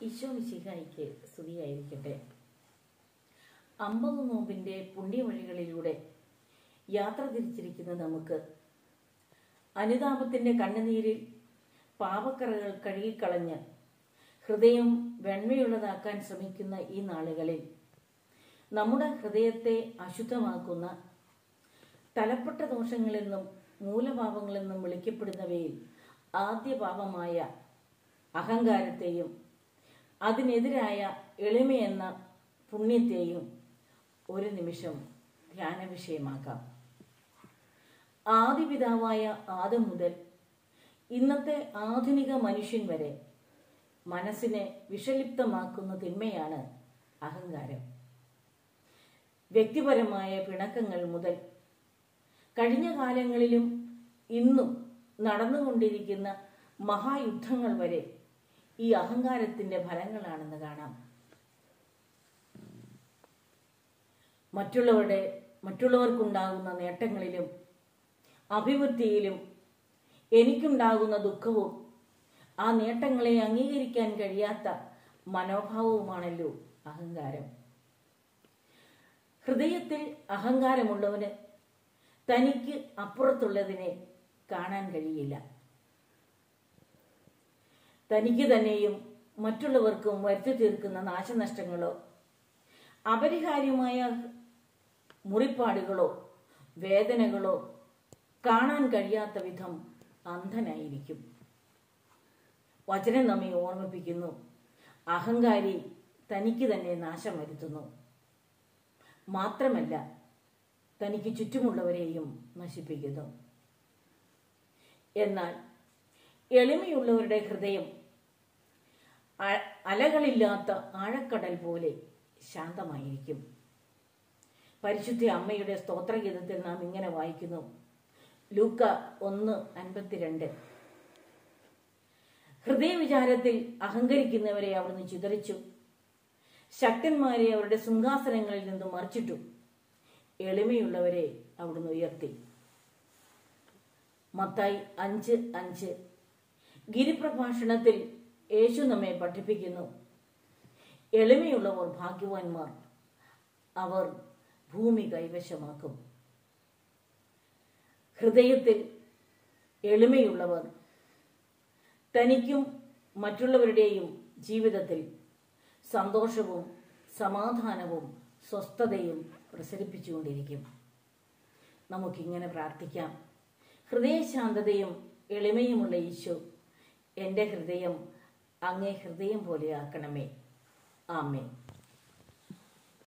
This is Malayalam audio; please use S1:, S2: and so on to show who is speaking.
S1: ഈശോ മിശിഹായിക്ക് സ്തുതിയായിരിക്കട്ടെ അമ്പത് നോമ്പിന്റെ പുണ്യവഴികളിലൂടെ യാത്ര തിരിച്ചിരിക്കുന്ന നമുക്ക് അനുതാപത്തിന്റെ കണ്ണുനീരിൽ പാപക്കറകൾ കഴുകിക്കളഞ്ഞ് ഹൃദയം വെണ്മയുള്ളതാക്കാൻ ശ്രമിക്കുന്ന ഈ നാളുകളിൽ നമ്മുടെ ഹൃദയത്തെ അശുദ്ധമാക്കുന്ന തലപ്പെട്ട ദോഷങ്ങളെന്നും മൂലപാപങ്ങളെന്നും വിളിക്കപ്പെടുന്നവയിൽ ആദ്യ പാപമായ അഹങ്കാരത്തെയും അതിനെതിരായ എളിമയെന്ന പുണ്യത്തെയും ഒരു നിമിഷം ധ്യാന വിഷയമാക്കാം ആദിപിതാവായ ആദം മുതൽ ഇന്നത്തെ ആധുനിക മനുഷ്യൻ വരെ മനസ്സിനെ വിഷലിപ്തമാക്കുന്ന തിന്മയാണ് അഹങ്കാരം വ്യക്തിപരമായ പിണക്കങ്ങൾ മുതൽ കഴിഞ്ഞ കാലങ്ങളിലും ഇന്നും നടന്നുകൊണ്ടിരിക്കുന്ന മഹായുദ്ധങ്ങൾ വരെ ഈ അഹങ്കാരത്തിന്റെ ഫലങ്ങളാണെന്ന് കാണാം മറ്റുള്ളവരുടെ മറ്റുള്ളവർക്കുണ്ടാകുന്ന നേട്ടങ്ങളിലും അഭിവൃദ്ധിയിലും എനിക്കുണ്ടാകുന്ന ദുഃഖവും ആ നേട്ടങ്ങളെ അംഗീകരിക്കാൻ കഴിയാത്ത മനോഭാവവുമാണല്ലോ അഹങ്കാരം ഹൃദയത്തിൽ അഹങ്കാരമുള്ളവന് തനിക്ക് അപ്പുറത്തുള്ളതിനെ കാണാൻ കഴിയില്ല തനിക്ക് തന്നെയും മറ്റുള്ളവർക്കും വരുത്തി തീർക്കുന്ന നാശനഷ്ടങ്ങളോ അപരിഹാര്യമായ മുറിപ്പാടുകളോ വേദനകളോ കാണാൻ കഴിയാത്ത വിധം അന്ധനായിരിക്കും വചനം നമ്മെ ഓർമ്മിപ്പിക്കുന്നു അഹങ്കാരി തനിക്ക് തന്നെ നാശം വരുത്തുന്നു മാത്രമല്ല തനിക്ക് ചുറ്റുമുള്ളവരെയും നശിപ്പിക്കുന്നു എന്നാൽ എളിമയുള്ളവരുടെ ഹൃദയം അ- അലകളില്ലാത്ത ആഴക്കടൽ പോലെ ശാന്തമായിരിക്കും പരിശുദ്ധ അമ്മയുടെ സ്തോത്രഗീതത്തിൽ നാം ഇങ്ങനെ വായിക്കുന്നു ലൂക്ക ഒന്ന് അൻപത്തിരണ്ട് ഹൃദയവിചാരത്തിൽ അഹങ്കരിക്കുന്നവരെ അവിടുന്ന് ചിതറിച്ചു ശക്തന്മാരെ അവരുടെ സിംഹാസനങ്ങളിൽ നിന്ന് മറിച്ചിട്ടു എളിമയുള്ളവരെ അവിടുന്ന് ഉയർത്തി മത്തായി അഞ്ച് അഞ്ച് ഗിരിപ്രഭാഷണത്തിൽ യേശു നമ്മെ പഠിപ്പിക്കുന്നു എളിമയുള്ളവർ ഭാഗ്യവാന്മാർ അവർ ഭൂമി കൈവശമാക്കും ഹൃദയത്തിൽ എളിമയുള്ളവർ തനിക്കും മറ്റുള്ളവരുടെയും ജീവിതത്തിൽ സന്തോഷവും സമാധാനവും സ്വസ്ഥതയും പ്രസരിപ്പിച്ചുകൊണ്ടിരിക്കും നമുക്കിങ്ങനെ പ്രാർത്ഥിക്കാം ഹൃദയശാന്തതയും എളിമയുമുള്ള ഈശോ എൻ്റെ ഹൃദയം അങ്ങേ ഹൃദയം പോലെയാക്കണമേ ആമേ